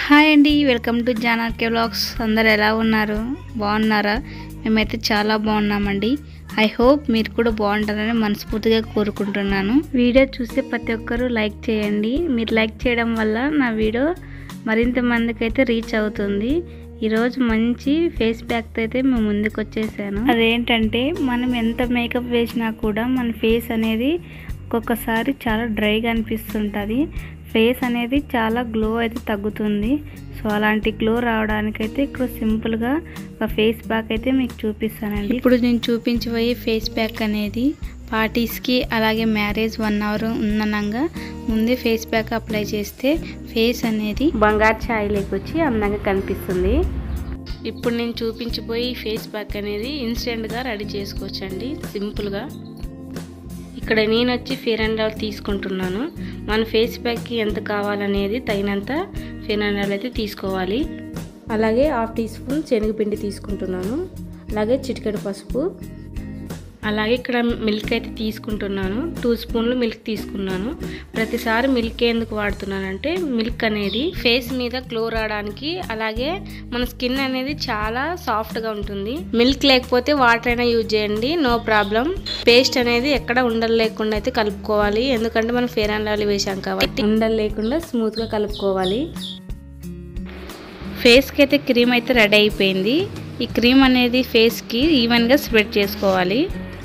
hi అండి welcome to జానార్కే vlogs అందరు ఎలా ఉన్నారు బాగున్నారా మేమైతే చాలా బాగున్నామండి ఐ హోప్ మీరు కూడా బాగుంటారని మనస్ఫూర్తిగా కోరుకుంటున్నాను వీడియో చూస్తే ప్రతి ఒక్కరూ లైక్ చేయండి మీరు లైక్ చేయడం వల్ల నా వీడియో మరింత మందికి అయితే రీచ్ అవుతుంది ఈరోజు మంచి ఫేస్ ప్యాక్ అయితే మేము ముందుకు వచ్చేసాను అదేంటంటే మనం ఎంత మేకప్ వేసినా కూడా మన ఫేస్ అనేది ఒక్కొక్కసారి చాలా డ్రైగా అనిపిస్తుంటుంది ఫేస్ అనేది చాలా గ్లో అయితే తగ్గుతుంది సో అలాంటి గ్లో రావడానికైతే ఇక్కడ సింపుల్గా ఒక ఫేస్ ప్యాక్ అయితే మీకు చూపిస్తానండి ఇప్పుడు నేను చూపించబోయే ఫేస్ ప్యాక్ అనేది పార్టీస్కి అలాగే మ్యారేజ్ వన్ అవర్ ఉన్ననంగా ముందే ఫేస్ ప్యాక్ అప్లై చేస్తే ఫేస్ అనేది బంగారు ఛాయలోకి వచ్చి అందంగా కనిపిస్తుంది ఇప్పుడు నేను చూపించబోయే ఈ ఫేస్ ప్యాక్ అనేది ఇన్స్టెంట్గా రెడీ చేసుకోవచ్చండి సింపుల్గా ఇక్కడ నేను వచ్చి ఫేర్ అండ్ లవ్లీ తీసుకుంటున్నాను మన ఫేస్ ప్యాక్కి ఎంత కావాలనేది తగినంత ఫేర్ అండ్ లవ్లీ అయితే తీసుకోవాలి అలాగే హాఫ్ టీ స్పూన్ శనగపిండి తీసుకుంటున్నాను అలాగే చిటికెడు పసుపు అలాగే ఇక్కడ మిల్క్ అయితే తీసుకుంటున్నాను టూ స్పూన్లు మిల్క్ తీసుకున్నాను ప్రతిసారి మిల్క్ ఎందుకు వాడుతున్నానంటే మిల్క్ అనేది ఫేస్ మీద గ్లో రావడానికి అలాగే మన స్కిన్ అనేది చాలా సాఫ్ట్గా ఉంటుంది మిల్క్ లేకపోతే వాటర్ అయినా యూజ్ చేయండి నో ప్రాబ్లం పేస్ట్ అనేది ఎక్కడ ఉండలు లేకుండా అయితే కలుపుకోవాలి ఎందుకంటే మనం ఫేర్ అండ్ లవ్లీ వేసాం కాబట్టి ఉండలు లేకుండా స్మూత్గా కలుపుకోవాలి ఫేస్కి అయితే క్రీమ్ అయితే రెడీ అయిపోయింది ఈ క్రీమ్ అనేది ఫేస్కి ఈవెన్గా స్ప్రెడ్ చేసుకోవాలి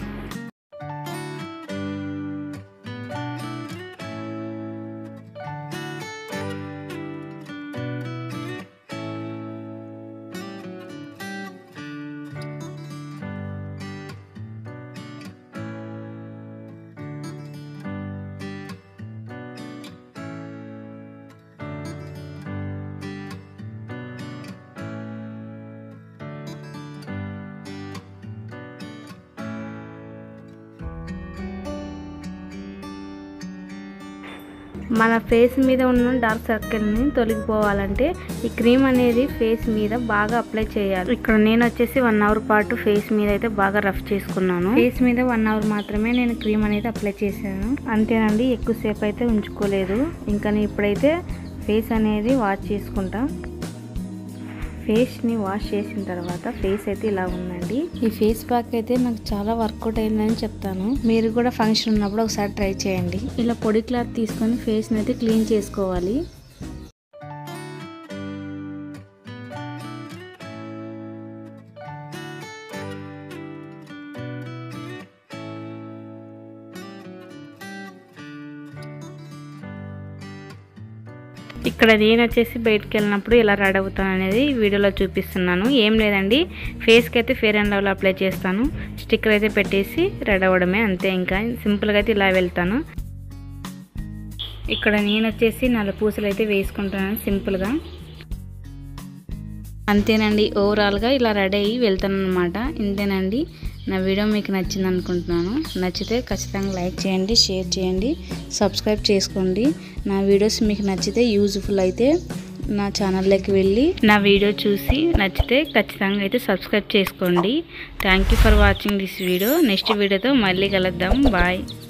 మన ఫేస్ మీద ఉన్న డార్క్ సర్కిల్ని తొలగిపోవాలంటే ఈ క్రీమ్ అనేది ఫేస్ మీద బాగా అప్లై చేయాలి ఇక్కడ నేను వచ్చేసి వన్ అవర్ పాటు ఫేస్ మీద అయితే బాగా రఫ్ చేసుకున్నాను ఫేస్ మీద వన్ అవర్ మాత్రమే నేను క్రీమ్ అనేది అప్లై చేశాను అంతేనండి ఎక్కువసేపు అయితే ఉంచుకోలేదు ఇంకా నేను ఇప్పుడైతే ఫేస్ అనేది వాష్ చేసుకుంటా ఫేస్ని వాష్ చేసిన తర్వాత ఫేస్ అయితే ఇలా ఉందండి ఈ ఫేస్ ప్యాక్ అయితే నాకు చాలా వర్కౌట్ అయిందని చెప్తాను మీరు కూడా ఫంక్షన్ ఉన్నప్పుడు ఒకసారి ట్రై చేయండి ఇలా పొడి క్లాత్ తీసుకొని ఫేస్ని అయితే క్లీన్ చేసుకోవాలి ఇక్కడ నేను వచ్చేసి బయటకు వెళ్ళినప్పుడు ఇలా రెడీ అవుతాను అనేది వీడియోలో చూపిస్తున్నాను ఏం లేదండి ఫేస్కి అయితే ఫేర్ అండ్ లవ్లో అప్లై చేస్తాను స్టిక్కర్ అయితే పెట్టేసి రెడీ అవ్వడమే అంతే ఇంకా సింపుల్గా అయితే ఇలా వెళ్తాను ఇక్కడ నేను వచ్చేసి నల్ల పూసలు అయితే వేసుకుంటున్నాను సింపుల్గా అంతేనండి ఓవరాల్గా ఇలా రెడీ అయ్యి వెళ్తాను అనమాట ఇంతేనండి నా వీడియో మీకు నచ్చింది అనుకుంటున్నాను నచ్చితే ఖచ్చితంగా లైక్ చేయండి షేర్ చేయండి సబ్స్క్రైబ్ చేసుకోండి నా వీడియోస్ మీకు నచ్చితే యూజ్ఫుల్ అయితే నా ఛానల్లోకి వెళ్ళి నా వీడియో చూసి నచ్చితే ఖచ్చితంగా అయితే సబ్స్క్రైబ్ చేసుకోండి thank you for watching this video next వీడియోతో మళ్ళీ కలుద్దాం బాయ్